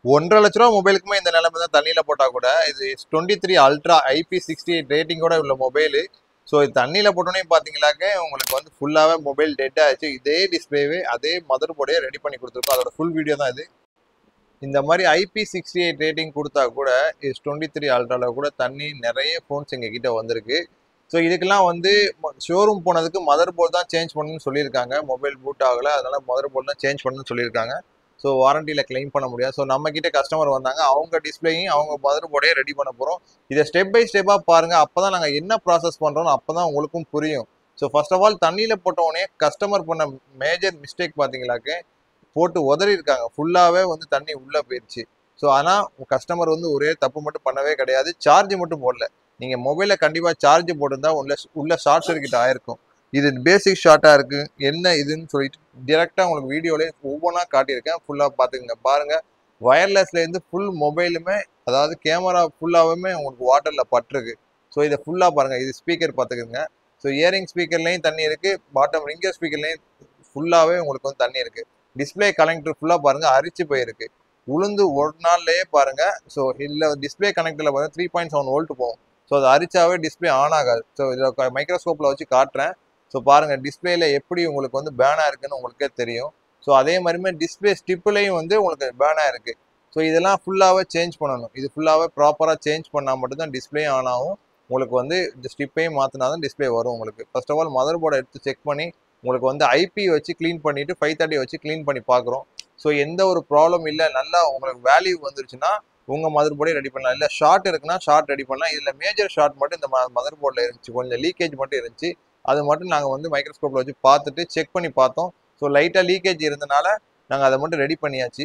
ஒன்றரை லட்ச ரூபா மொபைலுக்குமே இந்த நிலைமை தான் தண்ணியில் போட்டால் கூட இது twenty three ultra IP sixty eight ரேட்டிங்கோட உள்ள மொபைலு ஸோ இது தண்ணியில் போட்டோன்னே பார்த்தீங்களாக்க உங்களுக்கு வந்து ஃபுல்லாகவே மொபைல் டெட் ஆயிடுச்சு இதே டிஸ்பிளேவே அதே மதர் போர்டே ரெடி பண்ணி கொடுத்துருக்கோம் அதோட ஃபுல் வீடியோ தான் இது இந்த மாதிரி ஐபி சிக்ஸ்டி எயிட் ரேட்டிங் கொடுத்தா கூட இது டுவெண்ட்டி த்ரீ அல்ட்ராவில் கூட தண்ணி நிறைய ஃபோன்ஸ் எங்கள் கிட்ட வந்திருக்கு ஸோ இதுக்கெல்லாம் வந்து ஷோரூம் போனதுக்கு மதர் போர்டு தான் சேஞ்ச் பண்ணணும்னு சொல்லியிருக்காங்க மொபைல் பூட் ஆகலை அதனால மதர் போர்டு தான் சேஞ்ச் பண்ணணும்னு சொல்லியிருக்காங்க ஸோ வாரண்டியில் கிளைம் பண்ண முடியாது ஸோ நம்ம கிட்ட கஸ்டமர் வந்தாங்க அவங்க டிஸ்பிளேயும் அவங்க மதர் போர்டே ரெடி பண்ண போகிறோம் இதை ஸ்டெப் பை ஸ்டெப்பாக பாருங்க அப்போ தான் நாங்கள் என்ன ப்ராசஸ் பண்ணுறோம்னு அப்போ தான் உங்களுக்கும் புரியும் ஸோ ஃபர்ஸ்ட் ஆஃப் ஆல் தண்ணியில் போட்டவுடனே கஸ்டமர் பண்ண மேஜர் மிஸ்டேக் பார்த்தீங்களாக்க போட்டு உதறி இருக்காங்க ஃபுல்லாகவே வந்து தண்ணி உள்ளே போயிடுச்சு ஸோ ஆனால் கஸ்டமர் வந்து ஒரே தப்பு மட்டும் பண்ணவே கிடையாது சார்ஜ் மட்டும் போடல நீங்கள் மொபைலில் கண்டிப்பாக சார்ஜ் போட்டிருந்தா உள்ள உள்ள ஷார்ட் சர்க்கிட் ஆயிருக்கும் இது பேசிக் ஷார்ட்டாக இருக்குது என்ன இதுன்னு சொல்லிட்டு டிரெக்டாக உங்களுக்கு வீடியோலேயே ஒவ்வொன்றா காட்டியிருக்கேன் ஃபுல்லாக பார்த்துக்குங்க பாருங்கள் ஒயர்லெஸ்லேருந்து ஃபுல் மொபைலுமே அதாவது கேமரா ஃபுல்லாகவுமே உங்களுக்கு வாட்டரில் பட்டிருக்கு ஸோ இதை ஃபுல்லாக பாருங்கள் இது ஸ்பீக்கர் பார்த்துக்குங்க ஸோ இயரிங் ஸ்பீக்கர்லேயும் தண்ணி இருக்குது பாட்டம் ரிங்கர் ஸ்பீக்கர்லேயும் ஃபுல்லாகவே உங்களுக்கு வந்து தண்ணி இருக்குது டிஸ்பிளே கனெக்டர் ஃபுல்லாக பாருங்கள் அரிச்சு போயிருக்கு உளுந்து ஒரு நாள்லயே பாருங்கள் ஸோ இல்லை டிஸ்பிளே கனெக்டரில் பார்த்தா த்ரீ பாயிண்ட் செவன் வோல்ட் போகும் ஸோ அது அரிச்சாவே டிஸ்பிளே ஆன் ஆகாது ஸோ இதில் மைக்ரோஸ்கோப்பில் வச்சு காட்டுறேன் ஸோ பாருங்கள் டிஸ்பிளேல எப்படி உங்களுக்கு வந்து பேனாக இருக்குன்னு உங்களுக்கே தெரியும் ஸோ அதே மாதிரிமே டிஸ்பிளே ஸ்டிப்லேயும் வந்து உங்களுக்கு பேனாக இருக்குது ஸோ இதெல்லாம் ஃபுல்லாகவே சேஞ்ச் பண்ணணும் இது ஃபுல்லாகவே ப்ராப்பராக சேஞ்ச் பண்ணால் மட்டும்தான் டிஸ்பிளே ஆன் ஆகும் உங்களுக்கு வந்து இந்த ஸ்டிப்பையும் மாற்றினா தான் டிஸ்பிளே வரும் உங்களுக்கு ஃபர்ஸ்ட் ஆஃப் ஆல் மதர் போர்டை எடுத்து செக் பண்ணி உங்களுக்கு வந்து ஐபி வச்சு க்ளீன் பண்ணிவிட்டு ஃபைவ் தேர்ட்டி வச்சு க்ளீன் பண்ணி பார்க்குறோம் ஸோ எந்த ஒரு ப்ராப்ளம் இல்லை நல்லா உங்களுக்கு வேல்யூ வந்துருச்சுன்னா உங்கள் மதர் போர்டே ரெடி பண்ணலாம் இல்லை ஷார்ட் இருக்குன்னா ஷார்ட் ரெடி பண்ணலாம் இதில் மேஜர் ஷார்ட் மட்டும் இந்த மதர் போர்டில் இருந்துச்சு கொஞ்சம் லீக்கேஜ் மட்டும் இருந்துச்சு அது மட்டும் நாங்கள் வந்து மைக்ரோஸ்கோப்பில் வச்சு பார்த்துட்டு செக் பண்ணி பார்த்தோம் ஸோ லைட்டாக லீக்கேஜ் இருந்தனால நாங்கள் அதை மட்டும் ரெடி பண்ணியாச்சு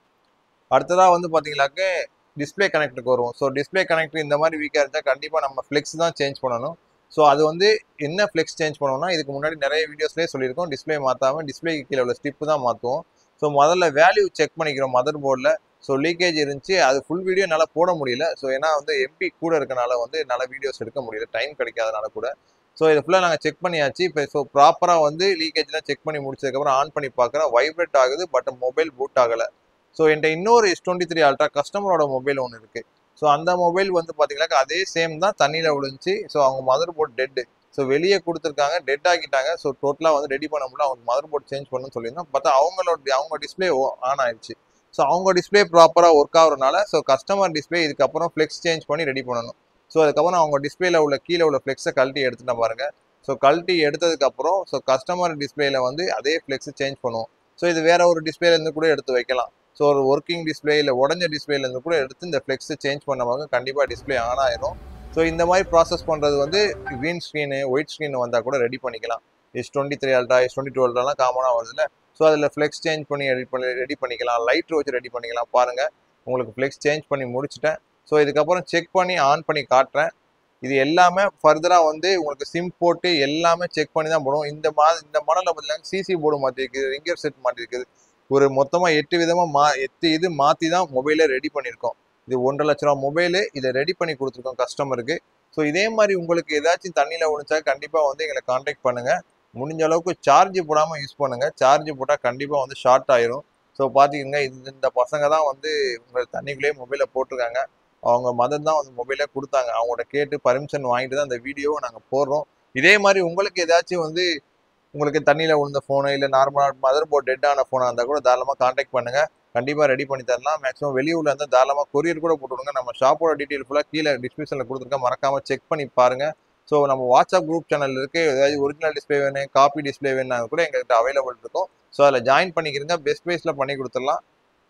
அடுத்ததாக வந்து பார்த்தீங்களாக்க டிஸ்பிளே கனெக்டருக்கு வருவோம் ஸோ டிஸ்பிளே கனெக்டர் இந்த மாதிரி வீக்காக இருந்தால் கண்டிப்பாக நம்ம ஃப்ளெக்ஸ் தான் சேஞ்ச் பண்ணணும் ஸோ அது வந்து என்ன ஃப்ளெக்ஸ் சேஞ்ச் பண்ணணும்னா இதுக்கு முன்னாடி நிறைய வீடியோஸ்லேயே சொல்லியிருக்கோம் டிஸ்பிளே மாற்றாமல் டிஸ்பிளேக்கு கீழே உள்ள ஸ்டிப்பு தான் மாற்றுவோம் ஸோ முதல்ல வேல்யூ செக் பண்ணிக்கிறோம் மதர் போர்டில் ஸோ லீக்கேஜ் இருந்துச்சு அது ஃபுல் வீடியோ என்னால் போட முடியல ஸோ ஏன்னா வந்து எம்பி கூட இருக்கனால வந்து என்னால் வீடியோஸ் எடுக்க முடியல டைம் கிடைக்காதனால கூட ஸோ இதை ஃபுல்லாக நாங்கள் செக் பண்ணியாச்சு இப்போ ஸோ ப்ராப்பராக வந்து லீக்கேஜ்லாம் செக் பண்ணி முடிச்சதுக்கப்புறம் ஆன் பண்ணி பார்க்குறோம் வைப்ரேட் ஆகுது பட் மொபைல் பூட் ஆகலை ஸோ என்கிட்ட இன்னொரு எஸ் டுவெண்ட்டி த்ரீ அல்ட்ரா கஸ்டமரோட மொபைல் ஒன்று இருக்குது ஸோ அந்த மொபைல் வந்து பார்த்தீங்கன்னா அதே சேம் தான் தண்ணியில் விழுந்துச்சு ஸோ அவங்க மதர் போர்ட் டெட்டு ஸோ வெளியே கொடுத்துருக்காங்க டெட் ஆக்கிட்டாங்க ஸோ டோட்டலாக வந்து ரெடி பண்ண முடியல அவங்க மதர் போர்ட் சேஞ்ச் பண்ணணும்னு சொல்லியிருந்தோம் பார்த்தா அவங்களோட அவங்க டிஸ்பிளே ஆன் ஆயிடுச்சு ஸோ அவங்க டிஸ்பிளே ப்ராப்பராக ஒர்க் ஆகுறதுனால ஸோ கஸ்டமர் டிஸ்பிளே இதுக்கப்புறம் ஃப்ளெக்ஸ் சேஞ்ச் பண்ணி ரெடி பண்ணணும் ஸோ அதுக்கப்புறம் அவங்க டிஸ்பிளேல உள்ள கீழே உள்ள ஃப்ளெக்ஸை கழட்டி எடுத்துட்டு பாருங்க ஸோ கழட்டி எடுத்ததுக்கப்புறம் ஸோ கஸ்டமர் டிஸ்பிளேல வந்து அதே ஃப்ளெக்ஸ் சேஞ்ச் பண்ணுவோம் ஸோ இது வேற ஒரு டிஸ்பிளேலேருந்து கூட எடுத்து வைக்கலாம் ஸோ ஒரு ஒர்க்கிங் டிஸ்பிளே இல்லை உடஞ்ச டிஸ்பிளேலேருந்து கூட எடுத்து இந்த ஃப்ளெக்ஸை சேஞ்ச் பண்ணவங்க கண்டிப்பாக டிஸ்பிளே ஆன் ஆயிரும் ஸோ இந்த மாதிரி ப்ராசஸ் பண்ணுறது வந்து க்ரீன் ஸ்க்ரீனு ஒயிட் ஸ்க்ரீன் வந்தால் கூட ரெடி பண்ணிக்கலாம் S twenty three ultra S twenty two அல்ட்ராலாம் காமனாக வருதுல்ல ஸோ அதில் ஃப்ளெக்ஸ் சேஞ்ச் பண்ணி ரெடி பண்ணி ரெடி பண்ணிக்கலாம் லைட் வச்சு ரெடி பண்ணிக்கலாம் பாருங்கள் உங்களுக்கு ஃப்ளெக்ஸ் சேஞ்ச் பண்ணி முடிச்சிட்டேன் ஸோ இதுக்கப்புறம் செக் பண்ணி ஆன் பண்ணி காட்டுறேன் இது எல்லாமே ஃபர்தராக வந்து உங்களுக்கு சிம் போட்டு எல்லாமே செக் பண்ணி தான் போடும் இந்த மா இந்த மாடலில் பார்த்தீங்கன்னா சிசி போர்டு மாற்றிருக்குது ரிங்கர் செட் மாற்றிருக்குது ஒரு மொத்தமாக எட்டு விதமாக மா எட்டு இது மாற்றி தான் மொபைலே ரெடி பண்ணியிருக்கோம் இது ஒன்றரை லட்ச ரூபா மொபைலு இதை ரெடி பண்ணி கொடுத்துருக்கோம் கஸ்டமருக்கு ஸோ இதே மாதிரி உங்களுக்கு ஏதாச்சும் தண்ணியில் விழுந்தா கண்டிப்பாக வந்து எங்களை காண்டாக்ட் பண்ணுங்கள் முடிஞ்ச அளவுக்கு சார்ஜ் போடாமல் யூஸ் பண்ணுங்கள் சார்ஜ் போட்டால் கண்டிப்பாக வந்து ஷார்ட் ஆயிரும் ஸோ பார்த்துக்கோங்க இது இந்த பசங்க தான் வந்து உங்கள் தண்ணிக்குள்ளேயே மொபைலை போட்டிருக்காங்க அவங்க மதர் தான் வந்து மொபைலே கொடுத்தாங்க அவங்கள்ட்ட கேட்டு பர்மிஷன் வாங்கிட்டு தான் அந்த வீடியோவை நாங்கள் போடுறோம் இதே மாதிரி உங்களுக்கு ஏதாச்சும் வந்து உங்களுக்கு தண்ணியில் விழுந்த ஃபோனு இல்லை நார்மலாக மதர் போர்ட் டெட்டான ஃபோனாக இருந்தால் கூட தாராளமாக காண்டாக்ட் பண்ணுங்கள் கண்டிப்பாக ரெடி பண்ணி தரலாம் மேக்ஸிமம் வெளியூரில் இருந்தால் தாராளமாக கொரியர் கூட போட்டுவிடுங்க நம்ம ஷாப்போட டீட்டெயில் ஃபுல்லாக கீழே டிஸ்கிரிப்ஷனில் கொடுத்துருக்கேன் மறக்காமல் செக் பண்ணி பாருங்கள் ஸோ நம்ம வாட்ஸ்அப் குரூப் சேனல் இருக்குது ஏதாவது ஒரிஜினல் டிஸ்பிளே வேணும் காப்பி டிஸ்பிளே வேணும்னா கூட எங்கள்கிட்ட அவைலபிள் இருக்கும் ஸோ அதில் ஜாயின் பண்ணிக்கிறங்க பெஸ்ட் ப்ரைஸில் பண்ணி கொடுத்துடலாம்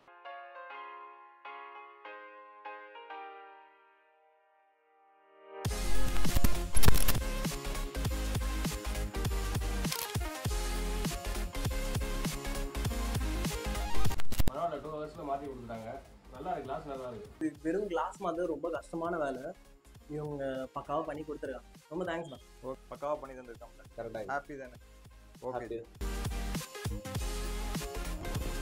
பரவாயில்ல டூ ஹவர்ஸ்ல மாத்தி கொடுத்துட்டாங்க நல்லா இருக்கு கிளாஸ் நல்லா இருக்கு இது வெறும் கிளாஸ் மாதிரி ரொம்ப கஷ்டமான வேலை இவங்க பக்காவாக பண்ணி கொடுத்துருக்காங்க ரொம்ப தேங்க்ஸ் தான் ஓகே பக்காவாக பண்ணி தந்துருக்காங்க கரெக்டாக ஹாப்பி தானே ஓகே ஹாப்பி